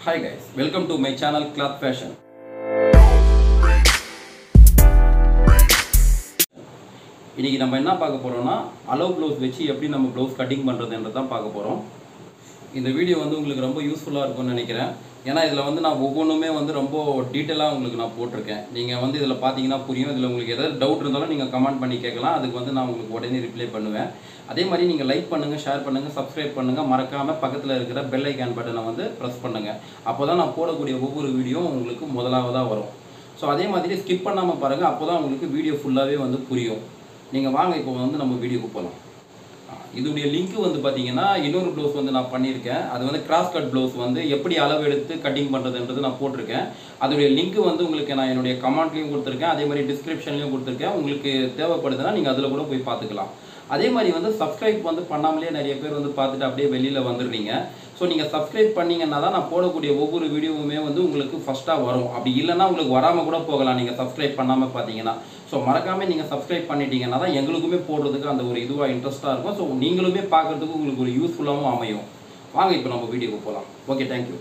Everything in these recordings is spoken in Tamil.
Hi guys welcome to my channel cloth fashion இன்னைக்கு நம்ம என்ன பார்க்க போறோம்னா அலோ ப்ளவுஸ் வச்சு எப்படி நம்ம ப்ளவுஸ் கட்டிங் பண்ணுறதுன்றது தான் பார்க்க போகிறோம் இந்த வீடியோ வந்து உங்களுக்கு ரொம்ப யூஸ்ஃபுல்லாக இருக்கும்னு நினைக்கிறேன் ஏன்னா இதில் வந்து நான் ஒவ்வொன்றுமே வந்து ரொம்ப டீட்டெயிலாக உங்களுக்கு நான் போட்டிருக்கேன் நீங்கள் வந்து இதில் பார்த்தீங்கன்னா புரியும் இதில் உங்களுக்கு எதாவது டவுட் இருந்தாலும் நீங்கள் கமெண்ட் பண்ணி கேட்கலாம் அதுக்கு வந்து நான் உங்களுக்கு உடனே ரிப்ளை பண்ணுவேன் அதே மாதிரி நீங்கள் லைக் பண்ணுங்கள் ஷேர் பண்ணுங்கள் சப்ஸ்கிரைப் பண்ணுங்கள் மறக்காமல் பக்கத்தில் இருக்கிற பெல் ஐக்கான் பட்டனை வந்து ப்ரெஸ் பண்ணுங்கள் அப்போ தான் நான் போடக்கூடிய ஒவ்வொரு வீடியோவும் உங்களுக்கு முதலாவதாக வரும் ஸோ அதே மாதிரி ஸ்கிப் பண்ணாமல் பாருங்கள் அப்போ தான் உங்களுக்கு வீடியோ ஃபுல்லாகவே வந்து புரியும் நீங்கள் வாங்க இப்போ வந்து நம்ம வீடியோக்கு போகலாம் இதோடைய லிங்க் வந்து பார்த்தீங்கன்னா இன்னொரு ப்ளவுஸ் வந்து நான் பண்ணியிருக்கேன் அது வந்து கிராஸ் கட் ப்ளவுஸ் வந்து எப்படி அளவு எடுத்து கட்டிங் பண்ணுறதுன்றது நான் போட்டிருக்கேன் அதோடைய லிங்க் வந்து உங்களுக்கு நான் என்னுடைய கமெண்ட்லையும் கொடுத்துருக்கேன் அதே மாதிரி டிஸ்கிரிப்ஷன்லையும் கொடுத்துருக்கேன் உங்களுக்கு தேவைப்படுதுன்னா நீங்கள் அதில் கூட போய் பார்த்துக்கலாம் அதே மாதிரி வந்து சப்ஸ்கிரைப் வந்து பண்ணாமலே நிறைய பேர் வந்து பார்த்துட்டு அப்படியே வெளியில் வந்துடுறீங்க ஸோ நீங்கள் சப்ஸ்கிரைப் பண்ணீங்கன்னா தான் நான் போடக்கூடிய ஒவ்வொரு வீடியோவுமே வந்து உங்களுக்கு ஃபஸ்ட்டாக வரும் அப்படி இல்லைன்னா உங்களுக்கு வராமல் கூட போகலாம் நீங்கள் சப்ஸ்கிரைப் பண்ணாமல் பார்த்தீங்கன்னா ஸோ மறக்காமல் நீங்கள் சப்ஸ்கிரைப் பண்ணிட்டீங்கன்னா தான் எங்களுக்குமே போடுறதுக்கு அந்த ஒரு இதுவாக இன்ட்ரெஸ்ட்டாக இருக்கும் ஸோ நீங்களுமே பார்க்குறதுக்கு உங்களுக்கு ஒரு யூஸ்ஃபுல்லாகவும் அமையும் வாங்க இப்போ நம்ம வீடியோக்கு போகலாம் ஓகே தேங்க்யூ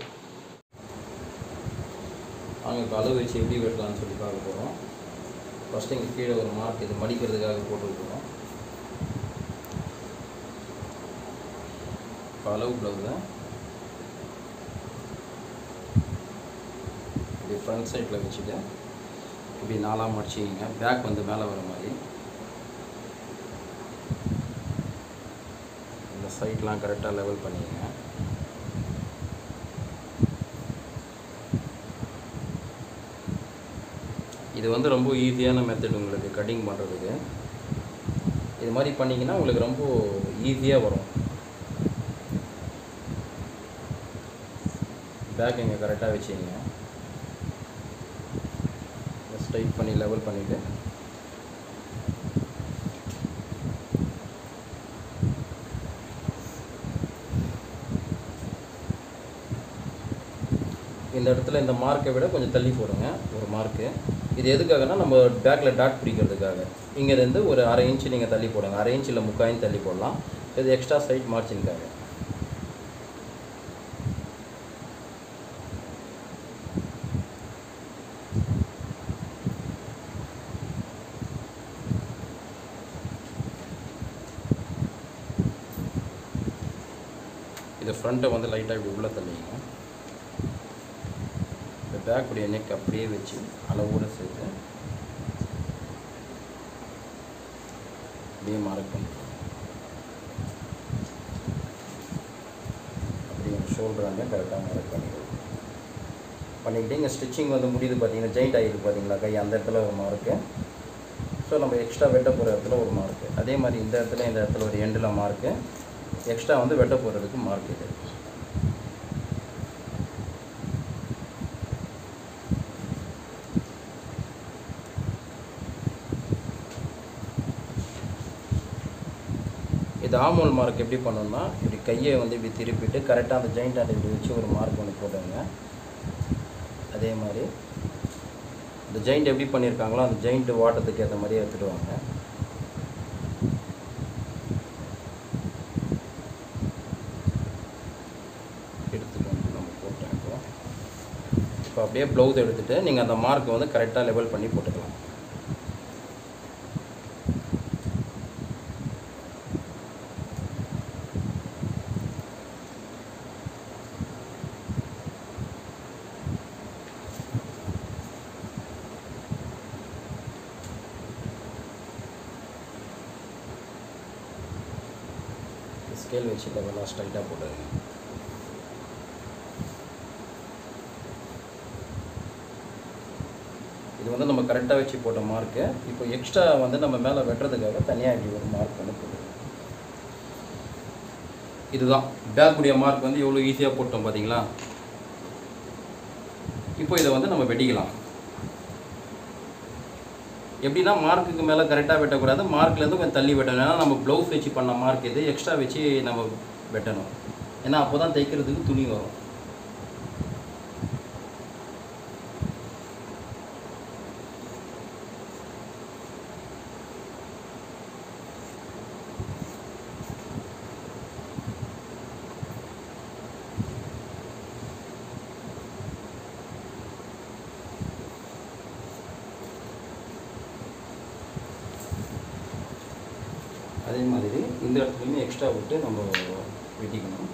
வாங்க இப்போ அளவு வச்சு எப்படி வெட்டலாம்னு சொல்லி பார்க்க போகிறோம் ஃபஸ்ட்டு இங்கே கீழே ஒரு மார்க் இது மடிக்கிறதுக்காக போட்டுருக்கோம் இப்போ அளவு ப்ளவுஸை இப்படி ஃப்ரண்ட் சைடில் வச்சுட்டு இப்படி நாலாக மடிச்சிக்கிங்க பேக் வந்து மேலே வர மாதிரி இந்த சைட்லாம் கரெக்டாக லெவல் பண்ணிக்கங்க இது வந்து ரொம்ப ஈஸியான மெத்தட் உங்களுக்கு கட்டிங் பண்ணுறதுக்கு இது மாதிரி பண்ணிங்கன்னா உங்களுக்கு ரொம்ப ஈஸியாக வரும் பேக் இங்கே கரெக்டாக வச்சுங்க ஸ்ட்ரைட் பண்ணி லெவல் பண்ணிவிட்டு இந்த இடத்துல இந்த மார்க்கை விட கொஞ்சம் தள்ளி போடுங்க ஒரு மார்க்கு இது எதுக்காகனா நம்ம பேக்கில் டாட் பிடிக்கிறதுக்காக இங்கேருந்து ஒரு அரை இன்ச்சு நீங்கள் தள்ளி போடுங்க அரை இன்ச் இல்லை முக்கால் இன்ச் தள்ளி போடலாம் இது எக்ஸ்ட்ரா சைட் மார்ஜினுக்காக இது ஃப்ரண்ட்டை வந்து லைட்டாக இப்படி உள்ளே தள்ளிங்க இந்த பேக்குடைய நெக் அப்படியே வச்சு அளவோடு சேர்த்து அப்படியே மார்க் பண்ணிக்கலாம் அப்படியே ஷோல்டராங்க கரெக்டாக மார்க் பண்ணிக்கலாம் பண்ணிக்கிட்டு இங்கே ஸ்டிச்சிங் வந்து முடியுது பார்த்தீங்கன்னா ஜெயிண்ட் ஆகிருக்கு பார்த்தீங்களா கை அந்த இடத்துல ஒரு மார்க்கு ஸோ நம்ம எக்ஸ்ட்ரா வெட்ட போகிற இடத்துல ஒரு மார்க்கு அதே மாதிரி இந்த இடத்துல இந்த இடத்துல ஒரு எண்டில் மார்க்கு எக்ஸ்ட்ரா வந்து வெட்ட போகிறதுக்கு மார்க் இது இது ஆமோல் மார்க் எப்படி பண்ணணும்னா இப்படி கையை வந்து இப்படி திருப்பிட்டு கரெக்டாக அந்த ஜாயிண்ட் ஆட்டை இப்படி வச்சு ஒரு மார்க் ஒன்று போட்டுங்க அதே மாதிரி இந்த ஜெயிண்ட் எப்படி பண்ணியிருக்காங்களோ அந்த ஜெயிண்ட் வாட்டத்துக்கு ஏற்ற மாதிரியே எடுத்துகிட்டு வாங்க எடுத்துட்டு வந்து நம்ம போட்டேன் இப்போ இப்போ அப்படியே ப்ளவுஸ் எடுத்துகிட்டு நீங்கள் அந்த மார்க்கை வந்து கரெக்டாக லெவல் பண்ணி போட்டுக்கலாம் ஸ்கேல் வச்சு லெவலாக ஸ்ட்ரைட்டாக போட்டுருங்க இது வந்து நம்ம கரெக்டாக வச்சு போட்ட மார்க்கு இப்போ எக்ஸ்ட்ரா வந்து நம்ம மேலே வெட்டுறதுக்காக தனியாக இப்படி ஒரு மார்க் வந்து போட்டுருக்கோம் இதுதான் பேக்குடைய மார்க் வந்து எவ்வளோ ஈஸியாக போட்டோம் பார்த்தீங்களா இப்போ இதை வந்து நம்ம வெட்டிக்கலாம் எப்படின்னா மார்க்குக்கு மேலே கரெக்டாக வெட்டக்கூடாது மார்க்லேருந்து கொஞ்சம் தள்ளி வெட்டணும் ஏன்னா நம்ம ப்ளவுஸ் வச்சு பண்ண மார்க் இது எக்ஸ்ட்ரா வச்சு நம்ம வெட்டணும் ஏன்னா அப்போ தான் தைக்கிறதுக்கு துணி வரும் அதே மாதிரி இந்த இடத்துலையுமே எக்ஸ்ட்ரா விட்டு நம்ம வெட்டிக்கணும்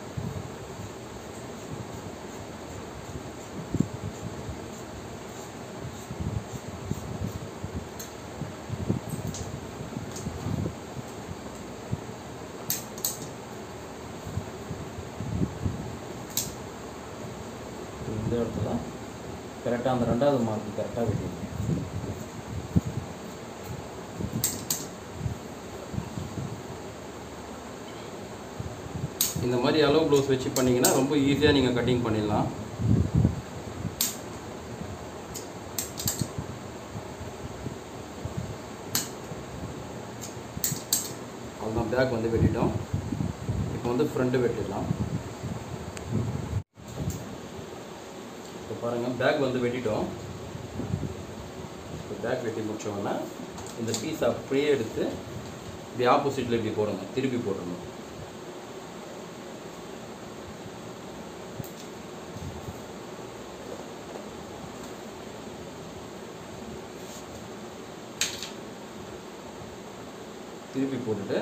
இந்த இடத்துல கரெக்டாக அந்த ரெண்டாவது மார்க்கு கரெக்டாக வெட்டிடுங்க இந்த மாதிரி அளவு ப்ளவுஸ் வச்சு பண்ணிங்கன்னா ரொம்ப ஈஸியாக நீங்கள் கட்டிங் பண்ணிடலாம் அவ்வளோதான் பேக் வந்து வெட்டிட்டோம் இப்போ வந்து ஃப்ரண்ட்டு வெட்டிடலாம் இப்போ பாருங்கள் பேக் வந்து வெட்டிட்டோம் இப்போ பேக் வெட்டி முடிச்சோன்னா இந்த பீஸ் அப்படியே எடுத்து இப்படி ஆப்போசிட்டில் இப்படி போடுங்க திருப்பி போட்டுடணும் திருப்பி போட்டுட்டு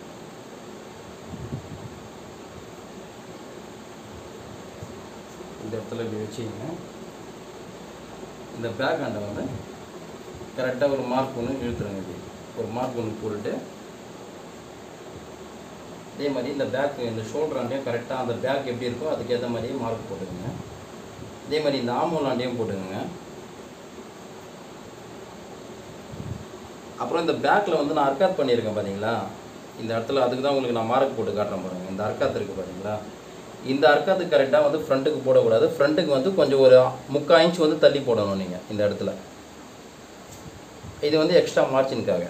இந்த இடத்துல இப்படி வச்சிங்க இந்த பேக் ஹேண்டை வந்து கரெக்டாக ஒரு மார்க் ஒன்று இழுத்துருங்க இப்படி ஒரு மார்க் ஒன்று போட்டுட்டு அதே மாதிரி இந்த பேக் இந்த ஷோல்டர் ஆண்டையும் கரெக்டாக அந்த பேக் எப்படி இருக்கோ அதுக்கேற்ற மாதிரியே மார்க் போட்டுக்கோங்க அதே மாதிரி இந்த ஆமோலாண்டையும் போட்டுக்கோங்க அப்புறம் இந்த பேக்கில் வந்து நான் அர்க்காத் பண்ணியிருக்கேன் பார்த்தீங்களா இந்த இடத்துல அதுக்கு தான் உங்களுக்கு நான் மார்க் போட்டு காட்டுறேன் பாருங்க இந்த அர்க்காத் இருக்குது பார்த்தீங்களா இந்த அர்க்காத்து கரெக்டாக வந்து ஃப்ரண்ட்டுக்கு போடக்கூடாது ஃப்ரண்ட்டுக்கு வந்து கொஞ்சம் ஒரு முக்கால் இன்ச் வந்து தள்ளி போடணும் நீங்கள் இந்த இடத்துல இது வந்து எக்ஸ்ட்ரா மார்ஜினுக்காக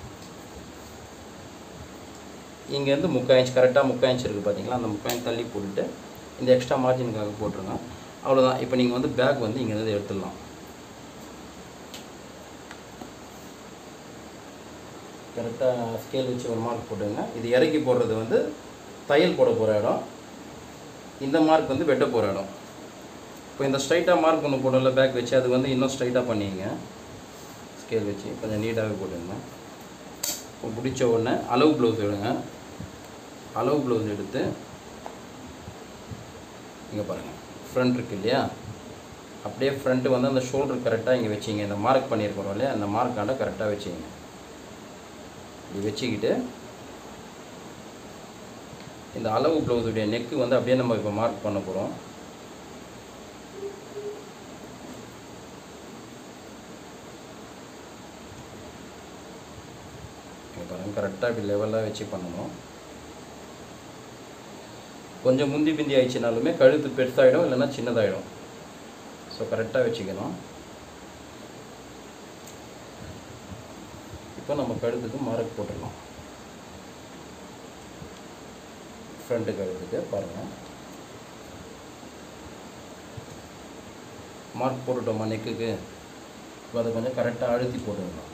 இங்கேருந்து முக்கால் இன்ச் கரெக்டாக முக்கால் இன்ச் இருக்குது பார்த்தீங்களா அந்த முக்கால் இன்ச் தள்ளி போட்டுட்டு இந்த எக்ஸ்ட்ரா மார்ஜினுக்காக போட்டுருங்க அவ்வளோதான் இப்போ நீங்கள் வந்து பேக் வந்து இங்கேருந்து எடுத்துடலாம் கரெக்டாக ஸ்கேல் வச்சு ஒரு மார்க் போட்டுங்க இது இறக்கி போடுறது வந்து தையல் போட போகிற இடம் இந்த மார்க் வந்து வெட்ட போகிற இடம் இப்போ இந்த ஸ்ட்ரைட்டாக மார்க் ஒன்று போடல பேக் வச்சு அது வந்து இன்னும் ஸ்ட்ரைட்டாக பண்ணிங்க ஸ்கேல் வச்சு கொஞ்சம் நீட்டாகவே போட்டுங்க இப்போ பிடிச்ச உடனே அளவு ப்ளவுஸ் எடுங்க அளவு ப்ளவுஸ் எடுத்து இங்கே பாருங்கள் ஃப்ரண்ட் இருக்கு இல்லையா அப்படியே ஃப்ரண்ட்டு வந்து அந்த ஷோல்டர் கரெக்டாக இங்கே வச்சிங்க இந்த மார்க் பண்ணியிருக்கிறோம் இல்லையா அந்த மார்க்காண்ட கரெக்டாக வச்சிங்க இப்படி வச்சுக்கிட்டு இந்த அளவு ப்ளவுஸுடைய நெக்கு வந்து அப்படியே நம்ம இப்போ மார்க் பண்ண போகிறோம் பாருங்கள் கரெக்டாக இப்படி லெவலாக வச்சு பண்ணணும் கொஞ்சம் முந்தி பிந்தி ஆயிடுச்சுனாலுமே கழுத்து பெருசாகிடும் இல்லைன்னா சின்னதாகிடும் ஸோ கரெக்டாக வச்சுக்கணும் இப்போ நம்ம கழுத்துக்கு மார்க் போட்டுடலாம் ஃப்ரண்ட்டு கழுத்துக்கு பாருங்கள் மார்க் போட்டுட்டோமா நெக்குக்கு இப்போ அதை கொஞ்சம் கரெக்டாக அழுத்தி போட்டுடலாம்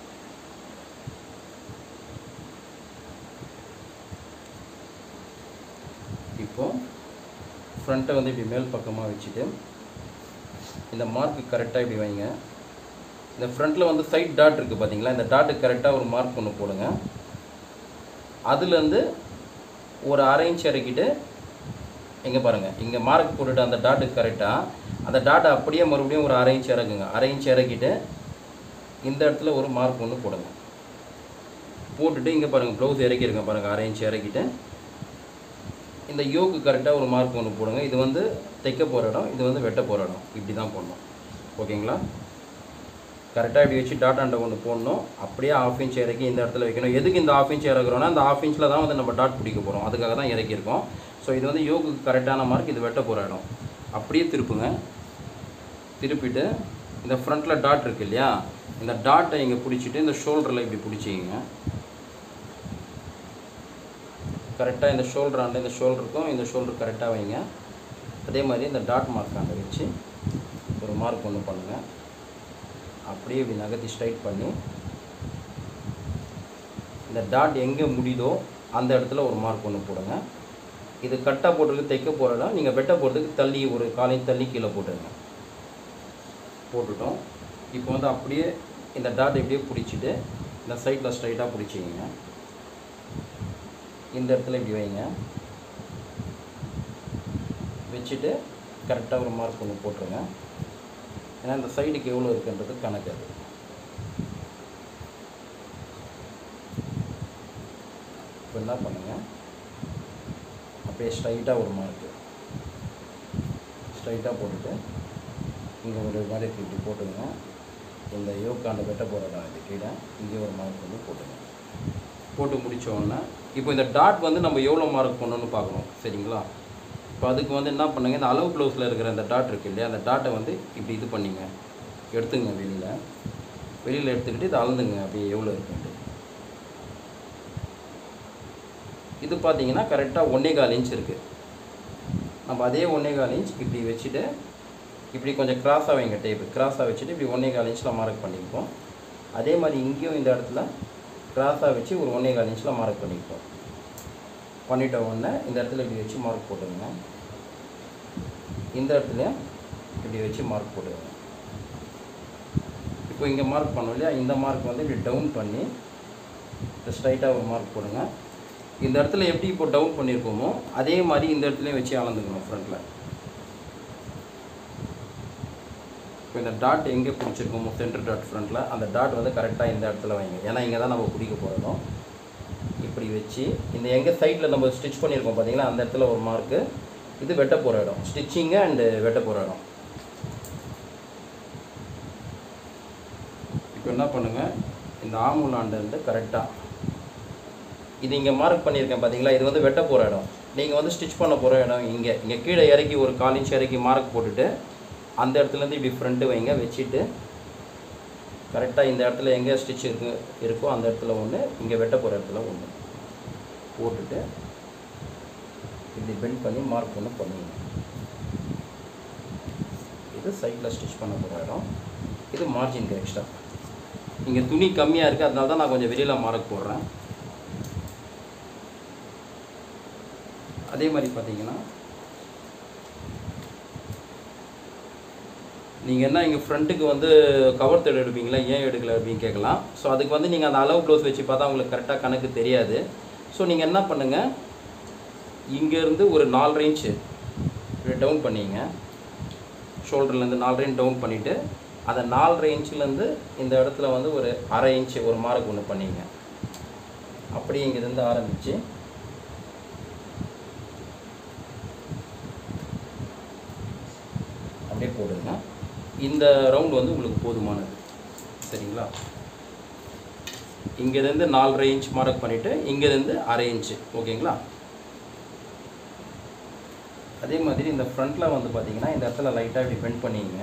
இப்போ ஃப்ரண்ட்டை வந்து இப்படி மேல் பக்கமாக வச்சுட்டு இந்த மார்க்கு கரெக்டாக இப்படி வைங்க இந்த ஃப்ரண்ட்டில் வந்து சைட் டாட் இருக்குது பார்த்தீங்களா இந்த டாட்டுக்கு கரெக்டாக ஒரு மார்க் ஒன்று போடுங்க அதுலேருந்து ஒரு அரை இன்ச் இறக்கிட்டு இங்கே பாருங்கள் இங்கே மார்க் போட்டுட்டு அந்த டாட்டுக்கு கரெக்டாக அந்த டாட்டை அப்படியே மறுபடியும் ஒரு அரை இன்ச் இறக்குங்க அரை இன்ச் இறக்கிட்டு இந்த இடத்துல ஒரு மார்க் ஒன்று போடுங்க போட்டுட்டு இங்கே பாருங்கள் ப்ளவுஸ் இறக்கிருக்கேன் பாருங்கள் அரை இன்ச் இறக்கிட்டு இந்த யோக்கு கரெக்டாக ஒரு மார்க் ஒன்று போடுங்க இது வந்து தைக்க போகிற இடம் இது வந்து வெட்ட போகிற இடம் இப்படி தான் போடணும் ஓகேங்களா கரெக்டாக இப்படி வச்சு டாட் அண்டை ஒன்று போடணும் அப்படியே ஆஃப் இன்ச் இறக்கி இந்த இடத்துல வைக்கணும் எதுக்கு இந்த ஆஃப் இன்ச் இறக்குறோன்னா இந்த ஆஃப் இன்ச்சில் தான் வந்து நம்ம டாட் பிடிக்க போகிறோம் அதுக்காக தான் இறக்கியிருக்கோம் ஸோ இது வந்து யோகுக்கு கரெக்டான மார்க் இது வெட்ட போகிற இடம் அப்படியே திருப்புங்க திருப்பிட்டு இந்த ஃப்ரண்ட்டில் டாட் இருக்கு இல்லையா இந்த டாட்டை இங்கே பிடிச்சிட்டு இந்த ஷோல்டரில் இப்படி பிடிச்சிங்க கரெக்டாக இந்த ஷோல்டர் ஆண்டு இந்த ஷோல்டருக்கும் இந்த ஷோல்டர் கரெக்டாக வைங்க அதே மாதிரி இந்த டாட் மார்க் ஆண்டை வச்சு ஒரு மார்க் ஒன்று பண்ணுங்கள் அப்படியே இப்படி நகர்த்தி ஸ்ட்ரைட் பண்ணி இந்த டாட் எங்கே முடியுதோ அந்த இடத்துல ஒரு மார்க் ஒன்று போடுங்க இது கட்டாக போட்டுருக்கு தைக்க போகிறதா நீங்கள் வெட்ட போகிறதுக்கு தள்ளி ஒரு காலையும் தள்ளி கீழே போட்டுருங்க போட்டுட்டோம் இப்போ வந்து அப்படியே இந்த டாட் இப்படியே பிடிச்சிட்டு இந்த சைடில் ஸ்ட்ரைட்டாக பிடிச்சிங்க இந்த இடத்துல இப்படி வைங்க வச்சுட்டு கரெக்டாக ஒரு மார்க் ஒன்று போட்டுருங்க ஏன்னா இந்த சைடுக்கு எவ்வளோ இருக்குன்றது கணக்கு அது இப்போ என்ன பண்ணுங்கள் அப்படியே ஸ்ட்ரைட்டாக ஒரு மார்க்கு ஸ்ட்ரைட்டாக போட்டுட்டு இங்கே ஒரு மார்க் இப்படி போட்டுங்க இந்த யோக்காண்ட வெட்ட போகிற இடம் இது கீழே இங்கே ஒரு மார்க் வந்து போட்டுங்க போட்டு முடிச்ச உடனே இப்போ இந்த டாட் வந்து நம்ம எவ்வளோ மார்க் பண்ணணும்னு பார்க்கணும் சரிங்களா இப்போ அதுக்கு வந்து என்ன பண்ணுங்க இந்த அளவு ப்ளவுஸில் இருக்கிற இந்த டாட் இருக்கு இல்லையா அந்த டாட்டை வந்து இப்படி இது பண்ணிங்க எடுத்துங்க வெளியில் வெளியில் எடுத்துக்கிட்டு இதை அளந்துங்க அப்படியே எவ்வளோ இருக்குன்ட்டு இது பார்த்தீங்கன்னா கரெக்டாக ஒன்றே கால் இன்ச் இருக்குது நம்ம அதே ஒன்றே கால் இன்ச் இப்படி வச்சுட்டு இப்படி கொஞ்சம் கிராஸாக வைங்க டேப்பு கிராஸாக வச்சுட்டு இப்படி ஒன்றே கால் இன்ச்சில் மார்க் பண்ணிப்போம் அதே மாதிரி இங்கேயும் இந்த இடத்துல கிராஸாக வச்சு ஒரு ஒன்றே கால் இன்ச்சில் மார்க் பண்ணிப்போம் பண்ணிட்ட உடனே இந்த இடத்துல இப்படி வச்சு மார்க் போட்டுருங்க இந்த இடத்துலையும் இப்படி வச்சு மார்க் போட்டுருங்க இப்போ இங்கே மார்க் பண்ணோம் இல்லையா இந்த மார்க் வந்து இப்படி டவுன் பண்ணி ஸ்ட்ரைட்டாக ஒரு மார்க் போடுங்க இந்த இடத்துல எப்படி இப்போ டவுன் பண்ணியிருக்கோமோ அதே மாதிரி இந்த இடத்துலையும் வச்சு அளந்துக்கணும் ஃப்ரண்ட்டில் இப்போ இந்த டாட் எங்கே பிடிச்சிருக்கோமோ சென்டர் டாட் ஃப்ரண்ட்டில் அந்த டாட் வந்து கரெக்டாக இந்த இடத்துல வைங்க ஏன்னா இங்கே தான் நம்ம பிடிக்க போகிறோம் இப்படி வச்சு இந்த எங்கே சைடில் நம்ம ஸ்டிச் பண்ணியிருக்கோம் பார்த்தீங்களா அந்த இடத்துல ஒரு மார்க்கு இது வெட்ட போகிற இடம் ஸ்டிச்சிங்கு அண்டு வெட்ட போகிற இடம் இப்போ என்ன பண்ணுங்கள் இந்த ஆமுலாண்டு வந்து கரெக்டாக இது இங்கே மார்க் பண்ணியிருக்கேன் பார்த்தீங்களா இது வந்து வெட்ட போகிற இடம் நீங்கள் வந்து ஸ்டிச் பண்ண போகிற இடம் இங்கே இங்கே கீழே இறக்கி ஒரு கால் இன்ச் இறக்கி மார்க் போட்டுட்டு அந்த இடத்துலேருந்து இப்படி ஃப்ரண்ட்டு வைங்க வச்சுட்டு கரெக்டாக இந்த இடத்துல எங்கே ஸ்டிச் இருக்கு இருக்கோ அந்த இடத்துல ஒன்று இங்கே வெட்ட போகிற இடத்துல ஒன்று போட்டுட்டு இப்படி பெண்ட் பண்ணி மார்க் ஒன்று பண்ணுவீங்க இது சைடில் ஸ்டிச் பண்ண போகிற இடம் இது மார்ஜின்க்கு எக்ஸ்ட்ரா இங்கே துணி கம்மியாக இருக்குது அதனால தான் நான் கொஞ்சம் வெளியில் மார்க் போடுறேன் அதே மாதிரி பார்த்தீங்கன்னா நீங்கள் என்ன இங்கே ஃப்ரண்ட்டுக்கு வந்து கவர் தேடு எடுப்பீங்களா ஏன் எடுக்கல அப்படின்னு கேட்கலாம் ஸோ அதுக்கு வந்து நீங்கள் அந்த அளவு ப்ளவுஸ் வச்சு பார்த்தா உங்களுக்கு கரெக்டாக கணக்கு தெரியாது ஸோ நீங்கள் என்ன பண்ணுங்கள் இங்கேருந்து ஒரு நாலரை இன்ச்சு டவுன் பண்ணிங்க ஷோல்டர்லேருந்து நாலரை இன்ச் டவுன் பண்ணிவிட்டு அதை நாலரை இன்ச்சுலேருந்து இந்த இடத்துல வந்து ஒரு அரை இன்ச்சு ஒரு மார்க் ஒன்று பண்ணிங்க அப்படியே இங்கேருந்து ஆரம்பித்து அப்படியே போடுங்க இந்த ரவுண்ட் வந்து உங்களுக்கு போதுமானது சரிங்களா இங்கேருந்து நாலரை இன்ச் மார்க் பண்ணிவிட்டு இங்கேருந்து அரை இன்ச்சு ஓகேங்களா அதே மாதிரி இந்த ஃப்ரண்ட்டில் வந்து பார்த்தீங்கன்னா இந்த இடத்துல லைட்டாக இப்படி பெண்ட் பண்ணிங்க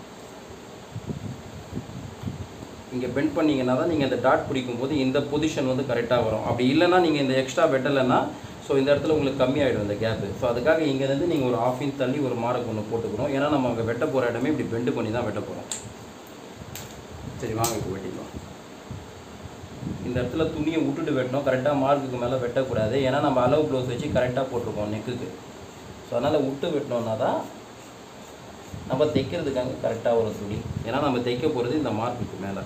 இங்கே பெண்ட் பண்ணீங்கன்னா தான் நீங்கள் இந்த டாட் பிடிக்கும்போது இந்த பொசிஷன் வந்து கரெக்டாக வரும் அப்படி இல்லைன்னா நீங்கள் இந்த எக்ஸ்ட்ரா வெட்டலைன்னா ஸோ இந்த இடத்துல உங்களுக்கு கம்மியாயிடும் இந்த கேப்பு ஸோ அதுக்காக இங்கேருந்து நீங்கள் ஒரு ஆஃப் இன்ச் தள்ளி ஒரு மார்க் ஒன்று போட்டுக்கணும் ஏன்னா நம்ம அங்கே வெட்ட போகிற இடமே இப்படி பெண்டு பண்ணி தான் வெட்ட போகிறோம் சரி வாங்க இப்போ வெட்டிக்கலாம் இந்த இடத்துல துணியை விட்டுட்டு வெட்டணும் கரெக்டாக மார்க்குக்கு மேலே வெட்டக்கூடாது ஏன்னா நம்ம அளவு ப்ளவுஸ் வச்சு கரெக்டாக போட்டிருக்கோம் நெக்குக்கு ஸோ அதனால் விட்டு வெட்டினோன்னா தான் நம்ம தைக்கிறதுக்காக கரெக்டாக ஒரு துணி ஏன்னா நம்ம தைக்க போகிறது இந்த மார்க்குக்கு மேலே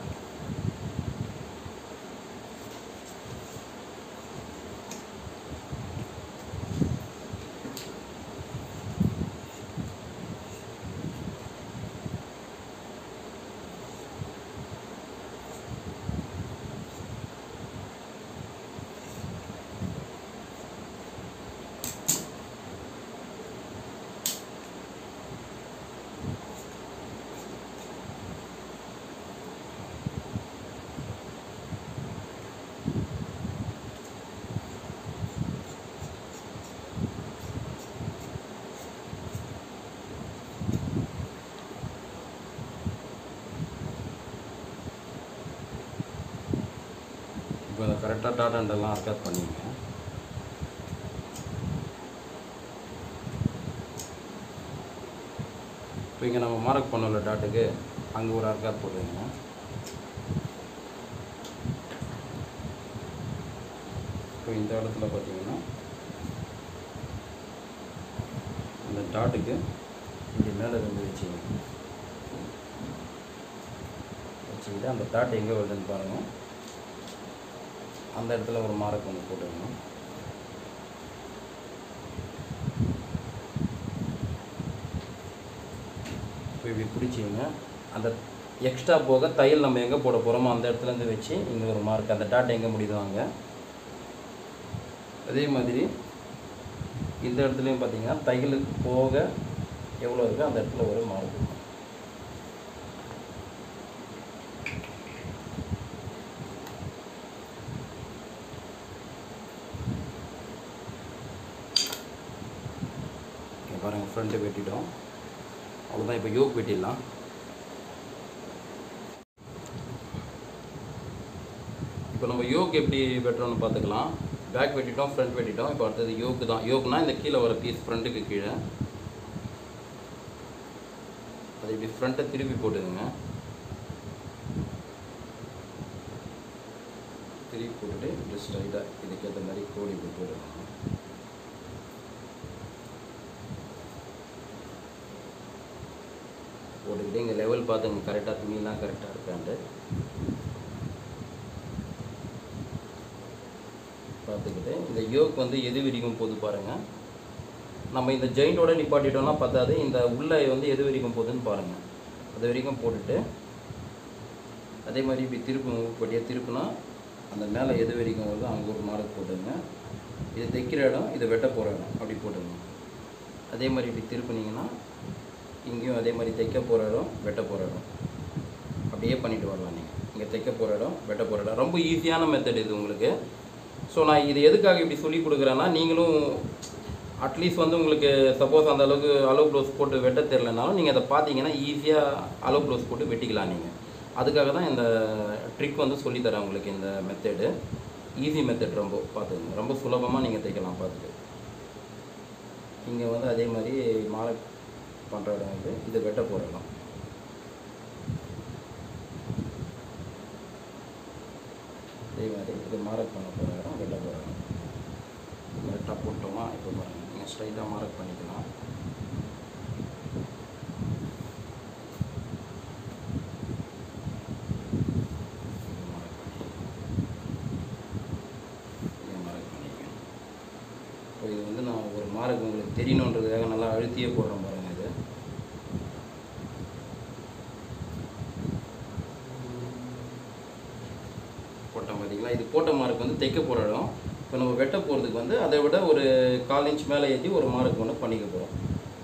இப்போ அதை கரெக்டாக டாட் அண்டெல்லாம் அர்க்காத் பண்ணிங்க இப்போ இங்கே நம்ம மார்க் பண்ணல டாட்டுக்கு அங்கே ஒரு அர்க்காத் போடுவீங்க இப்போ இந்த இடத்துல பார்த்தீங்கன்னா அந்த டாட்டுக்கு இப்படி மேலே இருந்து வச்சுங்க வச்சுக்கிட்டு அந்த டாட் எங்கே வருதுன்னு பாருங்கள் அந்த இடத்துல ஒரு மார்க் ஒன்று போட்டுக்கணும் இப்போ இப்படி பிடிச்சிங்க அந்த எக்ஸ்ட்ரா போக தையல் நம்ம எங்கே போட போகிறோமோ அந்த இடத்துலேருந்து வச்சு இங்கே ஒரு மார்க் அந்த டாட் எங்கே முடியுதோ அங்கே அதே மாதிரி இந்த இடத்துலையும் பார்த்தீங்கன்னா தையலுக்கு போக எவ்வளோ இருக்கோ அந்த இடத்துல ஒரு மார்க் இங்க பாருங்க ஃப்ரண்ட்டு வெட்டிட்டோம் அவ்வளோதான் இப்போ யோக் வெட்டிடலாம் இப்போ நம்ம யோக் எப்படி வெட்டுறோம்னு பார்த்துக்கலாம் பேக் வெட்டிட்டோம் ஃப்ரண்ட் வெட்டிட்டோம் இப்போ அடுத்தது யோக்கு தான் யோக்குனா இந்த கீழே வர பீஸ் ஃப்ரண்ட்டுக்கு கீழே அது இப்படி ஃப்ரண்ட்டை திருப்பி போட்டுதுங்க திருப்பி போட்டுட்டு இப்படி ஸ்ட்ரைட்டாக இதுக்கேற்ற மாதிரி கோடி இப்படி போட்டுருங்க போட்டுக்கிட்டு இங்கே லெவல் பார்த்துங்க கரெக்டாக துணியெல்லாம் கரெக்டாக இருக்கான்ட்டு பார்த்துக்கிட்டு இந்த யோக் வந்து எது வரைக்கும் போகுது பாருங்கள் நம்ம இந்த ஜெயிண்டோட நிப்பாட்டிட்டோம்னா பத்தாது இந்த உள்ளே வந்து எது வரைக்கும் போகுதுன்னு பாருங்கள் அது வரைக்கும் போட்டுட்டு அதே மாதிரி இப்படி திருப்பு படியாக திருப்புனா அந்த மேலே எது வரைக்கும் வருதோ அங்கே ஒரு மார்க் போட்டுங்க இது தைக்கிற இடம் இதை வெட்ட போகிற இடம் அப்படி போட்டுங்க அதே மாதிரி இப்படி திருப்புனீங்கன்னா இங்கேயும் அதே மாதிரி தைக்க போகிற இடம் வெட்ட போகிற இடம் அப்படியே பண்ணிட்டு வரலாம் நீங்கள் இங்கே தைக்க போகிற இடம் வெட்ட போகிற இடம் ரொம்ப ஈஸியான மெத்தட் இது உங்களுக்கு ஸோ நான் இது எதுக்காக இப்படி சொல்லி கொடுக்குறேன்னா நீங்களும் அட்லீஸ்ட் வந்து உங்களுக்கு சப்போஸ் அந்த அளவுக்கு அலோ ப்ளவுஸ் போட்டு வெட்ட தெரிலனாலும் நீங்கள் அதை பார்த்தீங்கன்னா ஈஸியாக அலோ ப்ளவுஸ் போட்டு வெட்டிக்கலாம் நீங்கள் அதுக்காக தான் இந்த ட்ரிக் வந்து சொல்லித்தரேன் உங்களுக்கு இந்த மெத்தடு ஈஸி மெத்தட் ரொம்ப பார்த்துக்கங்க ரொம்ப சுலபமாக நீங்கள் தைக்கலாம் பார்த்துட்டு இங்கே வந்து அதே மாதிரி மாலை பண்ணுற இடம் வந்து இது வெட்ட போகிற இடம் அதே மாதிரி இது மார்க் பண்ண போகிற இடம் வெட்ட போகிற இடம் கரெக்டாக போட்டோமா இப்போ பாருங்கள் நீங்கள் ஸ்ட்ரைட்டாக மார்க் பண்ணிக்கலாம் இது mark பண்ணி- இதை mark பண்ணிக்கணும். இப்போ இது வந்து நான் ஒரு மார்க் உங்களுக்கு தெரியணுன்றதுக்காக நல்லா அழுத்தியே போடுறேன் பாருங்க இது போட்டோம் பார்த்தீங்களா இது போட்ட மார்க் வந்து தைக்க போகிற இடம் இப்போ நம்ம வெட்ட போகிறதுக்கு வந்து அதை விட ஒரு கால் இன்ச் மேலே ஏற்றி ஒரு மார்க் ஒன்று பண்ணிக்க போகிறோம்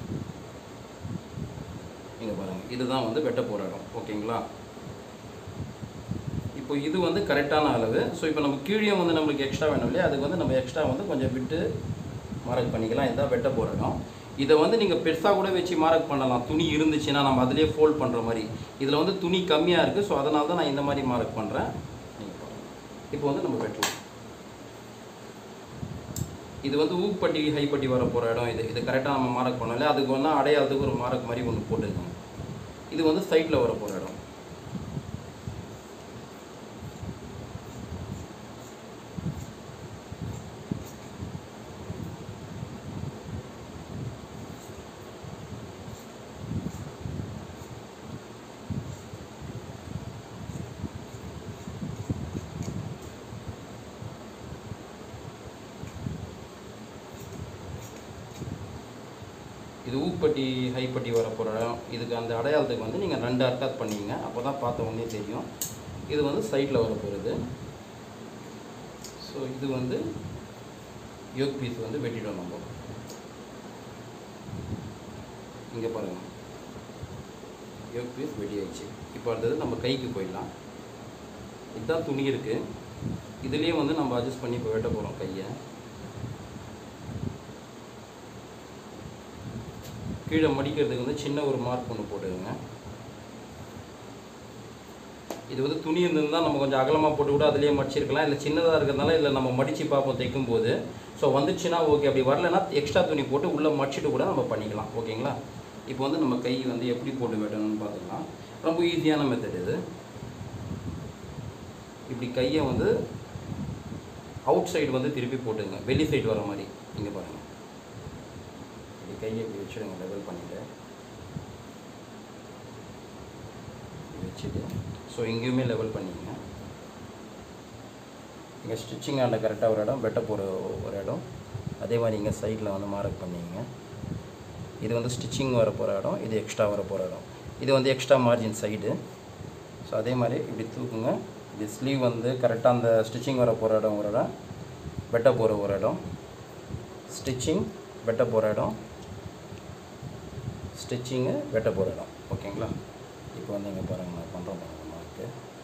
இங்கே பாருங்கள் இதுதான் வந்து வெட்ட போகிற இடம் ஓகேங்களா இப்போ இது வந்து கரெக்டான அளவு ஸோ இப்போ நம்ம கீழே வந்து நம்மளுக்கு எக்ஸ்ட்ரா வேணும் இல்லையா அதுக்கு வந்து நம்ம எக்ஸ்ட்ரா வந்து கொஞ்சம் விட்டு மார்க் பண்ணிக்கலாம் இதுதான் வெட்ட போகிற இடம் இதை வந்து நீங்கள் பெருசாக கூட வச்சு மார்க் பண்ணலாம் துணி இருந்துச்சுன்னா நம்ம அதிலே ஃபோல்ட் பண்ணுற மாதிரி இதில் வந்து துணி கம்மியாக இருக்குது ஸோ அதனால தான் நான் இந்த மாதிரி மார்க் பண்ணுறேன் நீங்கள் பாருங்கள் இப்போ வந்து நம்ம வெட்டலாம் இது வந்து ஊப்பட்டி ஹைப்பட்டி வர போகிற இடம் இது இது கரெக்டாக நம்ம மார்க் பண்ணல அதுக்கு வந்து அடையாளத்துக்கு ஒரு மார்க் மாதிரி ஒன்று போட்டுக்கோங்க இது வந்து சைடில் வர போகிற இடம் இது ஊப்பட்டி ஹைப்பட்டி வர போகிற இடம் இதுக்கு அந்த அடையாளத்துக்கு வந்து நீங்கள் ரெண்டு அர்க்காத் பண்ணிங்க அப்போ தான் பார்த்த உடனே தெரியும் இது வந்து சைடில் வர போகிறது ஸோ இது வந்து யோக் பீஸ் வந்து வெட்டிடும் நம்ம இங்கே பாருங்கள் யோக் பீஸ் வெட்டி ஆயிடுச்சு இப்போ அடுத்தது நம்ம கைக்கு போயிடலாம் இதுதான் துணி இருக்குது இதுலேயே வந்து நம்ம அட்ஜஸ்ட் பண்ணி இப்போ வெட்ட போகிறோம் கையை கீழே மடிக்கிறதுக்கு வந்து சின்ன ஒரு மார்க் ஒன்று போட்டுக்கோங்க இது வந்து துணி இருந்திருந்தால் நம்ம கொஞ்சம் அகலமாக போட்டு கூட அதிலேயே மடிச்சிருக்கலாம் இல்லை சின்னதாக இருக்கிறதுனால இல்லை நம்ம மடித்து பார்ப்போம் தைக்கும் போது ஸோ வந்துச்சுன்னா ஓகே அப்படி வரலன்னா எக்ஸ்ட்ரா துணி போட்டு உள்ளே மடிச்சிட்டு கூட நம்ம பண்ணிக்கலாம் ஓகேங்களா இப்போ வந்து நம்ம கை வந்து எப்படி போட்டு வெட்டணும்னு பார்த்துக்கலாம் ரொம்ப ஈஸியான மெத்தட் இது இப்படி கையை வந்து அவுட் சைடு வந்து திருப்பி போட்டுங்க வெளி சைடு வர மாதிரி இங்கே பாருங்கள் இப்படி கையை இப்படி வச்சுடுங்க லெவல் பண்ணிவிட்டு வச்சுட்டு ஸோ இங்கேயுமே லெவல் பண்ணிக்கங்க இங்கே ஸ்டிச்சிங் ஆண்ட கரெக்டாக ஒரு இடம் வெட்ட போகிற ஒரு இடம் அதே மாதிரி இங்கே சைடில் வந்து மார்க் பண்ணிங்க இது வந்து ஸ்டிச்சிங் வர போகிற இடம் இது எக்ஸ்ட்ரா வர போகிற இடம் இது வந்து எக்ஸ்ட்ரா மார்ஜின் சைடு ஸோ அதே மாதிரி இப்படி தூக்குங்க இது ஸ்லீவ் வந்து கரெக்டாக அந்த ஸ்டிச்சிங் வர போகிற இடம் ஒரு இடம் வெட்ட போகிற ஒரு இடம் ஸ்டிச்சிங் வெட்ட போகிற இடம் ஸ்டிச்சிங்கு வெட்ட போகிற இடம் ஓகேங்களா இப்போ வந்து இங்கே பாருங்கள் நான் பண்ணுறோம் பாருங்கள் மார்க்கு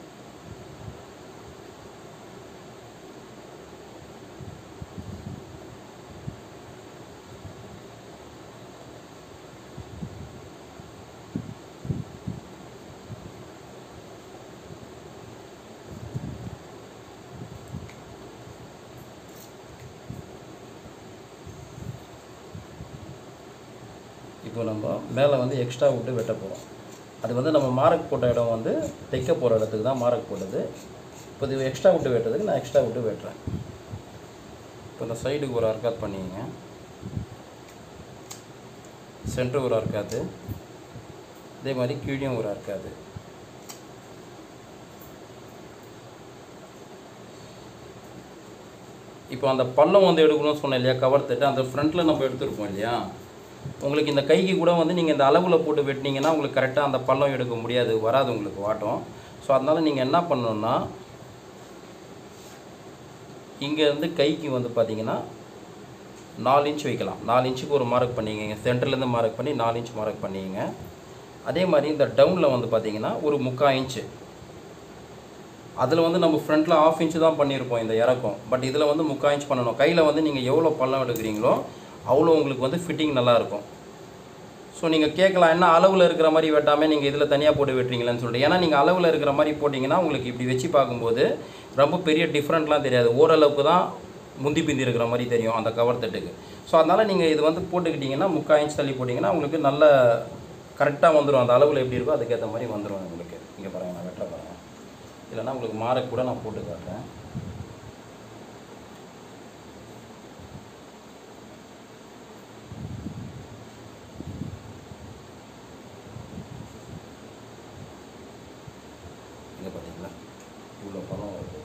இப்போ நம்ம மேலே வந்து எக்ஸ்ட்ரா விட்டு வெட்ட போகிறோம் அது வந்து நம்ம மார்க் போட்ட இடம் வந்து தைக்க போகிற இடத்துக்கு தான் மார்க் போட்டது இப்போ இது எக்ஸ்ட்ரா விட்டு வெட்டுறதுக்கு நான் எக்ஸ்ட்ரா விட்டு வெட்டுறேன் இப்போ இந்த சைடுக்கு ஒரு அர்க்காத் பண்ணிங்க சென்டர் ஒரு அர்க்காத்து அதே மாதிரி கீழேயும் ஒரு அர்க்காது இப்போ அந்த பள்ளம் வந்து எடுக்கணும்னு சொன்னேன் இல்லையா கவர் தட்டு அந்த ஃப்ரண்ட்டில் நம்ம எடுத்துருப்போம் இல்லையா உங்களுக்கு இந்த கைக்கு கூட வந்து நீங்கள் இந்த அளவில் போட்டு வெட்டினீங்கன்னா உங்களுக்கு கரெக்டாக அந்த பள்ளம் எடுக்க முடியாது வராது உங்களுக்கு வாட்டம் ஸோ அதனால் நீங்கள் என்ன பண்ணணுன்னா இங்கேருந்து கைக்கு வந்து பார்த்தீங்கன்னா நாலு இன்ச் வைக்கலாம் நாலு இன்ச்சுக்கு ஒரு மார்க் பண்ணிக்கங்க சென்டர்லேருந்து மார்க் பண்ணி நாலு இன்ச் மார்க் பண்ணிக்கங்க அதே மாதிரி இந்த டவுனில் வந்து பார்த்தீங்கன்னா ஒரு முக்கால் இன்ச்சு அதில் வந்து நம்ம ஃப்ரண்ட்டில் ஆஃப் இன்ச்சு தான் பண்ணியிருப்போம் இந்த இறக்கம் பட் இதில் வந்து முக்கால் இன்ச் பண்ணணும் கையில் வந்து நீங்கள் எவ்வளோ பள்ளம் எடுக்கிறீங்களோ அவ்வளோ உங்களுக்கு வந்து ஃபிட்டிங் நல்லாயிருக்கும் ஸோ நீங்கள் கேட்கலாம் என்ன அளவில் இருக்கிற மாதிரி வெட்டாமல் நீங்கள் இதில் தனியாக போட்டு வெட்டுறீங்களேன்னு சொல்லிட்டு ஏன்னா நீங்கள் அளவில் இருக்கிற மாதிரி போட்டிங்கன்னா உங்களுக்கு இப்படி வச்சு பார்க்கும்போது ரொம்ப பெரிய டிஃப்ரெண்ட்லாம் தெரியாது ஓரளவுக்கு தான் முந்தி பிந்தி இருக்கிற மாதிரி தெரியும் அந்த கவர் தட்டுக்கு ஸோ அதனால் நீங்கள் இது வந்து போட்டுக்கிட்டிங்கன்னா முக்கால் இன்ச் தள்ளி போட்டிங்கன்னா உங்களுக்கு நல்ல கரெக்டாக வந்துடும் அந்த அளவில் எப்படி இருக்கோ அதுக்கேற்ற மாதிரி வந்துடும் உங்களுக்கு இங்கே பாருங்கள் நான் வெட்டுற பாருங்கள் இல்லைன்னா உங்களுக்கு மார்க் கூட நான் போட்டு காட்டுறேன் இங்கே பார்த்தீங்களா இவ்வளோ பழம் வருது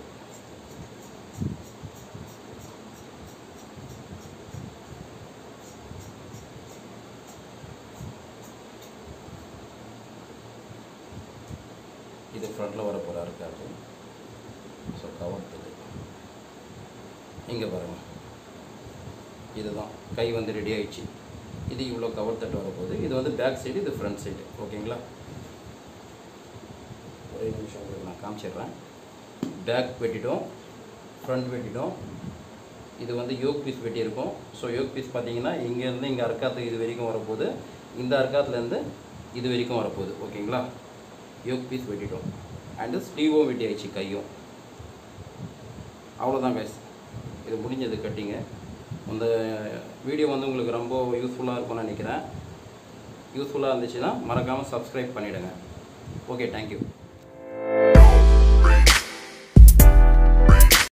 இது ஃப்ரண்ட்டில் வர போகிறா இருக்காது ஸோ கவர் இது இங்கே பாருங்கள் இதுதான் கை வந்து ரெடி ஆயிடுச்சு இது இவ்வளோ கவர் தட்டு வரப்போகுது இது வந்து பேக் சைடு இது ஃப்ரண்ட் சைடு ஓகேங்களா ஒரே நிமிஷம் உங்களுக்கு நான் காமிச்சிடுறேன் பேக் வெட்டிட்டோம் ஃப்ரண்ட் வெட்டிட்டோம் இது வந்து யோக் பீஸ் வெட்டியிருக்கோம் ஸோ யோக் பீஸ் பார்த்தீங்கன்னா இங்கேருந்து இங்கே அர்க்காத்து இது வரைக்கும் வரப்போகுது இந்த அர்க்காத்துலேருந்து இது வரைக்கும் வரப்போகுது ஓகேங்களா யோக் பீஸ் வெட்டிட்டோம் அண்டு ஸ்லீவும் வெட்டி ஆயிடுச்சு கையும் அவ்வளோதான் கைஸ் இது முடிஞ்சது கட்டிங்க அந்த வீடியோ வந்து உங்களுக்கு ரொம்ப யூஸ்ஃபுல்லாக இருக்கும்னு நினைக்கிறேன் யூஸ்ஃபுல்லாக இருந்துச்சுன்னா மறக்காமல் சப்ஸ்கிரைப் பண்ணிவிடுங்க ஓகே தேங்க்யூ